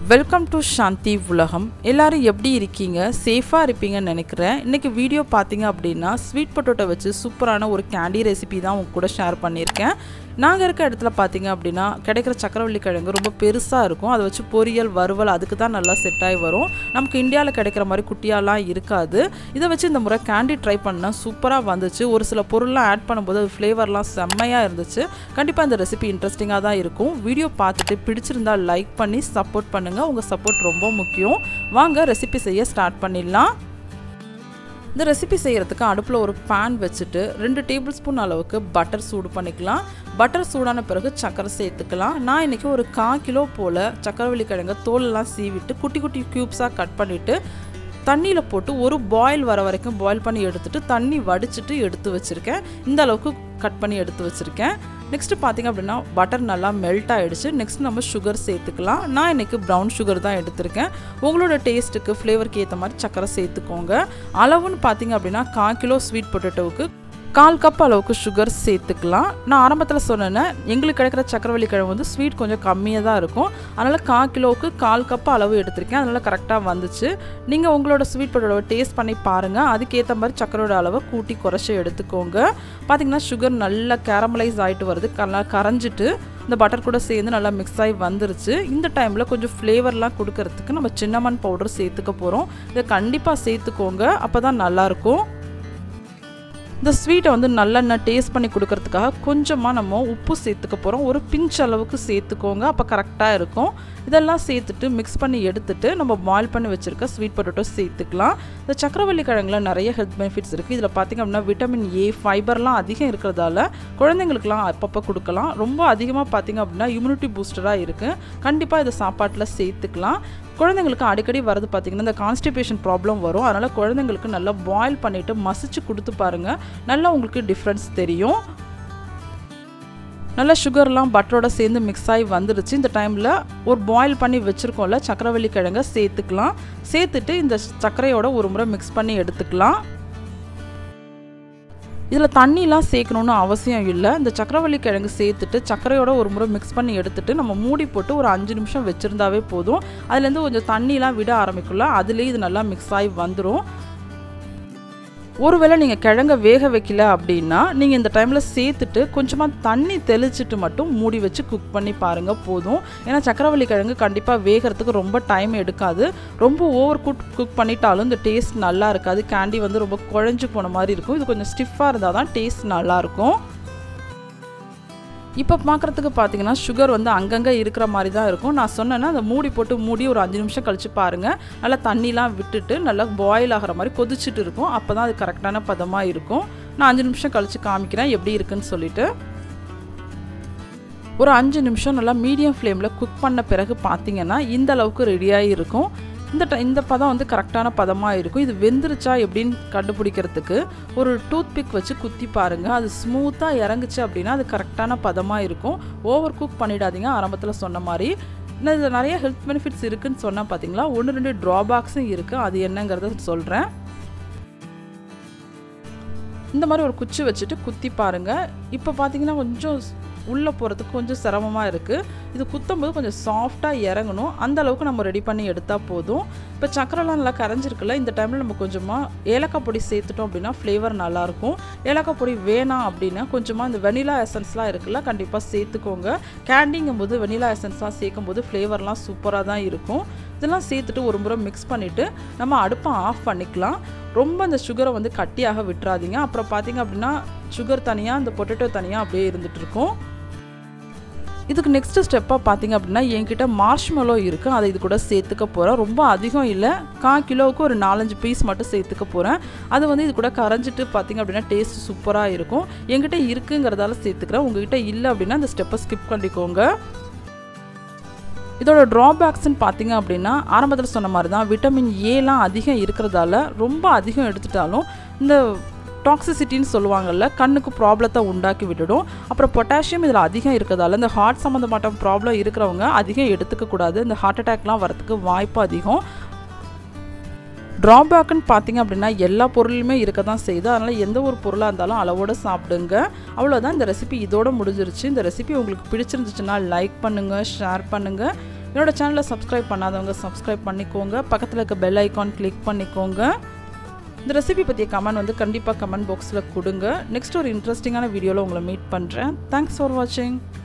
welcome to சாந்தி உலகம் எல்லாரும் எப்படி இருக்கீங்க சேஃபாக இருப்பீங்கன்னு நினைக்கிறேன் இன்றைக்கி வீடியோ பார்த்தீங்க அப்படின்னா ஸ்வீட் பொட்டோட்டோ வச்சு சூப்பரான ஒரு கேண்டி ரெசிபி தான் உங்க கூட ஷேர் பண்ணியிருக்கேன் நாங்கள் இருக்க இடத்துல பார்த்தீங்க அப்படின்னா கிடைக்கிற சக்கரவள்ளி கிழங்கு ரொம்ப பெருசாக இருக்கும் அதை வச்சு பொரியல் வறுவல் அதுக்கு தான் நல்லா செட் ஆகி வரும் நமக்கு இந்தியாவில் கிடைக்கிற மாதிரி குட்டியாலாம் இருக்காது இதை வச்சு இந்த முறை கேண்டி ட்ரை பண்ணால் சூப்பராக வந்துச்சு ஒரு சில பொருள்லாம் ஆட் பண்ணும்போது அது ஃப்ளேவர்லாம் செம்மையாக இருந்துச்சு கண்டிப்பாக இந்த ரெசிபி இன்ட்ரெஸ்டிங்காக தான் இருக்கும் வீடியோ பார்த்துட்டு பிடிச்சிருந்தா லைக் பண்ணி சப்போர்ட் பண்ணுங்கள் உங்கள் சப்போர்ட் ரொம்ப முக்கியம் வாங்க ரெசிபி செய்ய ஸ்டார்ட் பண்ணிடலாம் இந்த ரெசிபி செய்கிறதுக்கு அடுப்பில் ஒரு பேன் வச்சுட்டு ரெண்டு டேபிள் ஸ்பூன் அளவுக்கு பட்டர் சூடு பண்ணிக்கலாம் பட்டர் சூடான பிறகு சர்க்கரை சேர்த்துக்கலாம் நான் இன்றைக்கி ஒரு கா கிலோ போல் சக்கரவள்ளி கிழங்க தோலெல்லாம் சீவிட்டு குட்டி குட்டி க்யூப்ஸாக கட் பண்ணிவிட்டு தண்ணியில் போட்டு ஒரு பாயில் வர வரைக்கும் பாயில் பண்ணி எடுத்துட்டு தண்ணி வடிச்சிட்டு எடுத்து வச்சுருக்கேன் இந்த அளவுக்கு கட் பண்ணி எடுத்து வச்சுருக்கேன் நெக்ஸ்ட்டு பார்த்திங்க அப்படின்னா பட்டர் நல்லா மெல்ட் ஆகிடுச்சு நெக்ஸ்ட் நம்ம சுகர் சேர்த்துக்கலாம் நான் இன்றைக்கி ப்ரௌன் சுகர் தான் எடுத்திருக்கேன் உங்களோட டேஸ்ட்டுக்கு ஃப்ளேவருக்கு ஏற்ற மாதிரி சக்கரை சேர்த்துக்கோங்க அளவுன்னு பார்த்திங்க அப்படின்னா கால் கிலோ ஸ்வீட் பொட்டேட்டோவுக்கு கால் கப் அளவுக்கு சுகர் சேர்த்துக்கலாம் நான் ஆரம்பத்தில் சொன்னேன்னே எங்களுக்கு கிடைக்கிற சக்கரவள்ளி கிழங்கு வந்து ஸ்வீட் கொஞ்சம் கம்மியாக தான் இருக்கும் அதனால் கால் கிலோவுக்கு கால் கப் அளவு எடுத்திருக்கேன் அதனால் கரெக்டாக வந்துச்சு நீங்கள் உங்களோட ஸ்வீட் பொட்டோவை டேஸ்ட் பண்ணி பாருங்கள் அதுக்கேற்ற மாதிரி சக்கரோட அளவை கூட்டி குறைச்சி எடுத்துக்கோங்க பார்த்திங்கன்னா சுகர் நல்லா கேரமலைஸ் ஆகிட்டு வருது நல்லா கரைஞ்சிட்டு இந்த பட்டர் கூட சேர்ந்து நல்லா மிக்ஸ் ஆகி வந்துருச்சு இந்த டைமில் கொஞ்சம் ஃப்ளேவர்லாம் கொடுக்கறதுக்கு நம்ம சின்னமன் பவுடர் சேர்த்துக்க போகிறோம் இதை கண்டிப்பாக சேர்த்துக்கோங்க அப்போ தான் நல்லாயிருக்கும் இந்த ஸ்வீட்டை வந்து நல்லெண்ணெய் டேஸ்ட் பண்ணி கொடுக்கறதுக்காக கொஞ்சமாக நம்ம உப்பு சேர்த்துக்க போகிறோம் ஒரு பிஞ்ச் அளவுக்கு சேர்த்துக்கோங்க அப்போ கரெக்டாக இருக்கும் இதெல்லாம் சேர்த்துட்டு மிக்ஸ் பண்ணி எடுத்துட்டு நம்ம பாயில் பண்ணி வச்சுருக்க ஸ்வீட் பொட்டேட்டோ சேர்த்துக்கலாம் இந்த சக்கரவள்ளி கிழங்குல நிறைய ஹெல்த் பெனிஃபிட்ஸ் இருக்குது இதில் பார்த்திங்க அப்படின்னா விட்டமின் ஏ ஃபைபர்லாம் அதிகம் இருக்கிறதால குழந்தைங்களுக்குலாம் அப்பப்போ கொடுக்கலாம் ரொம்ப அதிகமாக பார்த்திங்க அப்படின்னா இம்யூனிட்டி பூஸ்டராக இருக்குது கண்டிப்பாக இதை சாப்பாட்டில் சேர்த்துக்கலாம் குழந்தைங்களுக்கு அடிக்கடி வரது பார்த்திங்கன்னா இந்த கான்ஸ்டிபேஷன் ப்ராப்ளம் வரும் அதனால் குழந்தைங்களுக்கு நல்லா பாயில் பண்ணிவிட்டு மசிச்சு கொடுத்து பாருங்கள் நல்லா உங்களுக்கு டிஃப்ரென்ஸ் தெரியும் நல்லா சுகர்லாம் பட்டரோட சேர்ந்து மிக்ஸ் ஆகி வந்துடுச்சு இந்த டைமில் ஒரு பாயில் பண்ணி வச்சுருக்கோம்ல சக்கரவள்ளி கிழங்க சேர்த்துக்கலாம் சேர்த்துட்டு இந்த சர்க்கரையோட ஒரு முறை மிக்ஸ் பண்ணி எடுத்துக்கலாம் இதில் தண்ணிலாம் சேர்க்கணுன்னு அவசியம் இல்லை இந்த சக்கரவள்ளி கிழங்கு சேர்த்துட்டு சர்க்கரையோட ஒரு முறை மிக்ஸ் பண்ணி எடுத்துட்டு நம்ம மூடி போட்டு ஒரு அஞ்சு நிமிஷம் வச்சுருந்தாவே போதும் அதுலேருந்து கொஞ்சம் தண்ணிலாம் விட ஆரம்பிக்குள்ள அதுலேயே இது நல்லா மிக்ஸ் ஆகி வந்துடும் ஒருவேளை நீங்கள் கிழங்க வேக வைக்கல அப்படின்னா நீங்கள் இந்த டைமில் சேர்த்துட்டு கொஞ்சமாக தண்ணி தெளிச்சிட்டு மட்டும் மூடி வச்சு குக் பண்ணி பாருங்கள் போதும் ஏன்னா சக்கரவள்ளி கிழங்கு கண்டிப்பாக வேகிறதுக்கு ரொம்ப டைம் எடுக்காது ரொம்ப ஓவர் குக் குக் பண்ணிட்டாலும் இந்த டேஸ்ட் நல்லா இருக்காது கேண்டி வந்து ரொம்ப குழஞ்சு போன மாதிரி இருக்கும் இது கொஞ்சம் ஸ்டிஃபாக இருந்தால் தான் டேஸ்ட் நல்லாயிருக்கும் இப்போ பார்க்குறதுக்கு பார்த்தீங்கன்னா சுகர் வந்து அங்கங்கே இருக்கிற மாதிரி தான் இருக்கும் நான் சொன்னேன்னா அந்த மூடி போட்டு மூடி ஒரு அஞ்சு நிமிஷம் கழித்து பாருங்கள் நல்லா தண்ணிலாம் விட்டுட்டு நல்லா பாயில் ஆகிற மாதிரி கொதிச்சுட்டு இருக்கும் அப்போ தான் அது கரெக்டான பதமாக இருக்கும் நான் அஞ்சு நிமிஷம் கழித்து காமிக்கிறேன் எப்படி இருக்குன்னு சொல்லிட்டு ஒரு அஞ்சு நிமிஷம் நல்லா மீடியம் ஃப்ளேமில் குக் பண்ண பிறகு பார்த்தீங்கன்னா இந்த அளவுக்கு ரெடியாகி இருக்கும் இந்த ட இந்த பதம் வந்து கரெக்டான பதமாக இருக்கும் இது வெந்துருச்சா எப்படின்னு கண்டுபிடிக்கிறதுக்கு ஒரு டூத் பிக் வச்சு குத்தி பாருங்கள் அது ஸ்மூத்தாக இறங்குச்சு அப்படின்னா அது கரெக்டான பதமாக இருக்கும் ஓவர் குக் பண்ணிடாதீங்க ஆரம்பத்தில் சொன்ன மாதிரி இன்னும் இதில் நிறைய ஹெல்த் பெனிஃபிட்ஸ் இருக்குதுன்னு சொன்னால் பார்த்தீங்களா ஒன்று ரெண்டு ட்ராபேக்ஸும் இருக்குது அது என்னங்கிறத சொல்கிறேன் இந்த மாதிரி ஒரு குச்சி வச்சுட்டு குத்தி பாருங்கள் இப்போ பார்த்தீங்கன்னா கொஞ்சம் உள்ளே போகிறதுக்கு கொஞ்சம் சிரமமாக இருக்குது இது குத்தும்போது கொஞ்சம் சாஃப்டாக இறங்கணும் அந்த அளவுக்கு நம்ம ரெடி பண்ணி எடுத்தால் போதும் இப்போ சக்கரைலாம் நல்லா கரைஞ்சிருக்குல்ல இந்த டைமில் நம்ம கொஞ்சமாக ஏலக்காய் பொடி சேர்த்துட்டோம் அப்படின்னா ஃப்ளேவர் நல்லாயிருக்கும் ஏலக்காய் பொடி வேணாம் அப்படின்னா கொஞ்சமாக இந்த வெனிலா எசன்ஸ்லாம் இருக்குல்ல கண்டிப்பாக சேர்த்துக்கோங்க கேண்டிங்கும் போது வெனிலா எசன்ஸ்லாம் சேர்க்கும் போது ஃப்ளேவர்லாம் சூப்பராக தான் இருக்கும் இதெல்லாம் சேர்த்துட்டு ஒரு முறை மிக்ஸ் பண்ணிவிட்டு நம்ம அடுப்பை ஆஃப் பண்ணிக்கலாம் ரொம்ப அந்த சுகரை வந்து கட்டியாக விட்டுறாதீங்க அப்புறம் பார்த்தீங்க அப்படின்னா சுகர் தனியாக அந்த பொட்டேட்டோ தனியாக அப்படியே இருந்துகிட்ருக்கும் இதுக்கு நெக்ஸ்ட் ஸ்டெப்பாக பார்த்தீங்க அப்படின்னா என்கிட்ட மார்ஷ்மெலோ இருக்குது அதை இது கூட சேர்த்துக்க போகிறேன் ரொம்ப அதிகம் இல்லை கா கிலோவுக்கு ஒரு நாலஞ்சு பீஸ் மட்டும் சேர்த்துக்க போகிறேன் அது வந்து இது கூட கரைஞ்சிட்டு பார்த்தீங்க அப்படின்னா டேஸ்ட் சூப்பராக இருக்கும் என்கிட்ட இருக்குங்கிறதால சேர்த்துக்கிறேன் உங்ககிட்ட இல்லை அப்படின்னா அந்த ஸ்டெப்பை ஸ்கிப் பண்ணிக்கோங்க இதோட ட்ராபேக்ஸ்ன்னு பார்த்தீங்க அப்படின்னா ஆரம்பத்தில் சொன்ன மாதிரி தான் விட்டமின் ஏலாம் அதிகம் இருக்கிறதால ரொம்ப அதிகம் எடுத்துட்டாலும் இந்த டாக்ஸிசிட்டின்னு சொல்லுவாங்கல்ல கண்ணுக்கு ப்ராப்ளத்தை உண்டாக்கி விட்டுடும் அப்புறம் பொட்டாசியம் இதில் அதிகம் இருக்கிறதால இந்த ஹார்ட் சம்மந்தப்பட்ட ப்ராப்ளம் இருக்கிறவங்க அதிகம் எடுத்துக்கக்கூடாது இந்த ஹார்ட் அட்டாக்லாம் வரத்துக்கு வாய்ப்பு அதிகம் ட்ராபேக்குன்னு பார்த்தீங்க அப்படின்னா எல்லா பொருளுமே இருக்க தான் செய்யுது அதனால் எந்த ஒரு பொருளாக இருந்தாலும் அளவோடு சாப்பிடுங்க அவ்வளோதான் இந்த ரெசிபி இதோட முடிஞ்சிருச்சு இந்த ரெசிபி உங்களுக்கு பிடிச்சிருந்துச்சுன்னா லைக் பண்ணுங்கள் ஷேர் பண்ணுங்கள் என்னோடய சேனலை சப்ஸ்கிரைப் பண்ணாதவங்க சப்ஸ்கிரைப் பண்ணிக்கோங்க பக்கத்தில் இருக்க பெல் ஐக்கான் கிளிக் பண்ணிக்கோங்க இந்த ரெசிபி பற்றிய கமெண்ட் வந்து கண்டிப்பாக கமெண்ட் பாக்ஸில் கொடுங்க நெக்ஸ்ட் ஒரு இன்ட்ரெஸ்டிங்கான வீடியோவில் உங்களை மீட் பண்ணுறேன் தேங்க்ஸ் ஃபார் வாட்சிங்